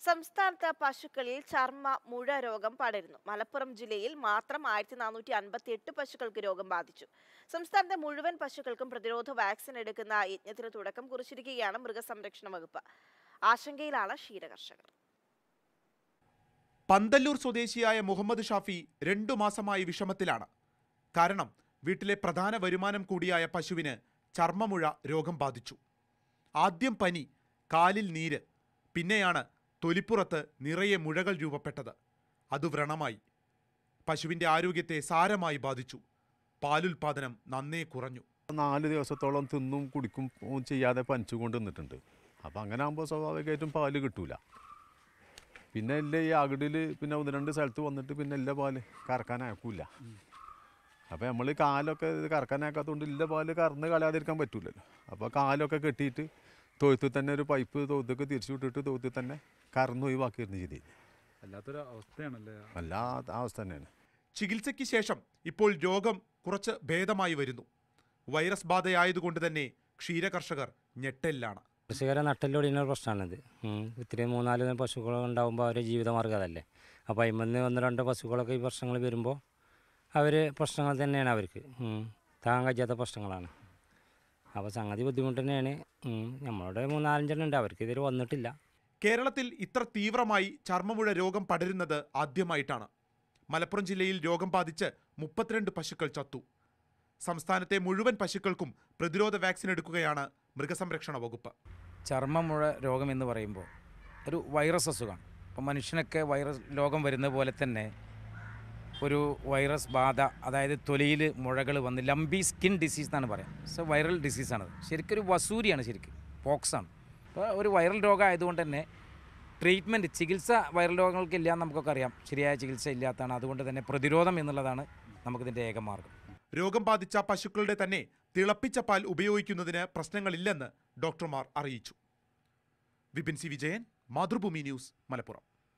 സംസ്ഥാനത്ത് പശുക്കളിൽ ചർമ്മ മുഴ രോഗം പടരുന്നു മലപ്പുറം ജില്ലയിൽ മാത്രം ആയിരത്തി നാനൂറ്റി അൻപത്തി എട്ട് പശുക്കൾക്ക് രോഗം ബാധിച്ചു സംസ്ഥാനത്തെ മുഴുവൻ പശുക്കൾക്കും പ്രതിരോധ വാക്സിൻ എടുക്കുന്ന യജ്ഞത്തിന് തുടക്കം കുറിച്ചിരിക്കുകയാണ് മൃഗസംരക്ഷണ വകുപ്പ് ആശങ്കയിലാണ് ക്ഷീരകർഷകർ പന്തല്ലൂർ സ്വദേശിയായ മുഹമ്മദ് ഷാഫി രണ്ടു മാസമായി വിഷമത്തിലാണ് കാരണം വീട്ടിലെ പ്രധാന വരുമാനം കൂടിയായ പശുവിന് ചർമ്മമുഴ രോഗം ബാധിച്ചു ആദ്യം പനി കാലിൽ നീര് പിന്നെയാണ് തൊലിപ്പുറത്ത് നിറയെ മുഴകൾ രൂപപ്പെട്ടത് അത് വ്രണമായി പശുവിൻ്റെ ആരോഗ്യത്തെ സാരമായി ബാധിച്ചു പാലുൽപാദനം നന്നേ കുറഞ്ഞു നാല് ദിവസത്തോളം തിന്നും കുടിക്കും ഉം ചെയ്യാതെ പനിച്ചുകൊണ്ട് നിന്നിട്ടുണ്ട് അപ്പോൾ അങ്ങനെ ആകുമ്പോൾ സ്വാഭാവികമായിട്ടും പാല് കിട്ടൂല പിന്നെ എല്ലാ ഈ അകിടിൽ പിന്നെ ഒന്ന് രണ്ട് സ്ഥലത്ത് വന്നിട്ട് പിന്നെ എല്ലാ പാല് കറക്കാനാക്കൂല അപ്പോൾ നമ്മൾ കാലൊക്കെ ഇത് കറക്കാനാക്കാത്തതുകൊണ്ട് ഇല്ല പാല് കറന്ന് കളയാതിരിക്കാൻ പറ്റൂലല്ലോ അപ്പോൾ കാലൊക്കെ കെട്ടിയിട്ട് തൊഴുത്തിൽ തന്നെ ഒരു പൈപ്പ് തൊഴുത്തേക്ക് തിരിച്ചു വിട്ടിട്ട് തൊഴുത്തിൽ തന്നെ കറന്ന് ഒഴിവാക്കിയിരുന്നു ചെയ്തി വല്ലാത്തൊരു അവസ്ഥയാണല്ലേ എല്ലാ അവസ്ഥ തന്നെയാണ് ചികിത്സയ്ക്ക് ശേഷം ഇപ്പോൾ രോഗം കുറച്ച് ഭേദമായി വരുന്നു വൈറസ് ബാധയായതുകൊണ്ട് തന്നെ ക്ഷീരകർഷകർ ഞെട്ടലിലാണ് കൃഷിക്കാരെ നട്ടലൊടിയുന്ന ഒരു പ്രശ്നമാണിത് ഉം. ഇത്തിരി മൂന്നാല് പശുക്കൾ ഉണ്ടാകുമ്പോൾ അവരുടെ ജീവിതമാർഗ്ഗം അതല്ലേ അപ്പോൾ അതിൽ ഒന്ന് രണ്ട് പശുക്കളൊക്കെ ഈ പ്രശ്നങ്ങൾ വരുമ്പോൾ അവർ പ്രശ്നങ്ങൾ തന്നെയാണ് അവർക്ക് ഉം. താങ്ങാൻ കഴിയാത്ത പ്രശ്നങ്ങളാണ് അപ്പോൾ സംഗതി ബുദ്ധിമുട്ട് തന്നെയാണ് ഉം. നമ്മളോട് മൂന്നാലഞ്ചെണ്ണം ഉണ്ട് അവർക്ക് ഇതുവരെ വന്നിട്ടില്ല കേരളത്തിൽ ഇത്ര തീവ്രമായി ചർമ്മമുഴ രോഗം പടരുന്നത് ആദ്യമായിട്ടാണ് മലപ്പുറം ജില്ലയിൽ രോഗം ബാധിച്ച് മുപ്പത്തിരണ്ട് പശുക്കൾ ചത്തു സംസ്ഥാനത്തെ മുഴുവൻ പശുക്കൾക്കും പ്രതിരോധ വാക്സിൻ എടുക്കുകയാണ് മൃഗസംരക്ഷണ വകുപ്പ് ചർമ്മമുഴ രോഗം എന്ന് പറയുമ്പോൾ ഒരു വൈറസ് അസുഖമാണ് അപ്പോൾ മനുഷ്യനൊക്കെ വൈറസ് രോഗം വരുന്ന പോലെ തന്നെ ഒരു വൈറസ് ബാധ അതായത് തൊലിയിൽ മുഴകൾ വന്ന് ലംബി സ്കിൻ ഡിസീസ് എന്നാണ് പറയാം സോ വൈറൽ ഡിസീസാണത് ശരിക്കും ഒരു വസൂരിയാണ് ശരിക്കും പോക്സാണ് അപ്പോൾ ഒരു വൈറൽ രോഗം ആയതുകൊണ്ട് തന്നെ ട്രീറ്റ്മെൻറ്റ് ചികിത്സ വൈറൽ രോഗങ്ങൾക്ക് ഇല്ല എന്ന് നമുക്കൊക്കെ അറിയാം ശരിയായ ചികിത്സ ഇല്ലാത്തതാണ് അതുകൊണ്ട് തന്നെ പ്രതിരോധം എന്നുള്ളതാണ് നമുക്കിതിൻ്റെ ഏക മാർഗം രോഗം ബാധിച്ച പശുക്കളുടെ തന്നെ തിളപ്പിച്ച പാൽ ഉപയോഗിക്കുന്നതിന് പ്രശ്നങ്ങളില്ലെന്ന് ഡോക്ടർമാർ അറിയിച്ചു വിപിൻ സി വിജയൻ മാതൃഭൂമി ന്യൂസ് മലപ്പുറം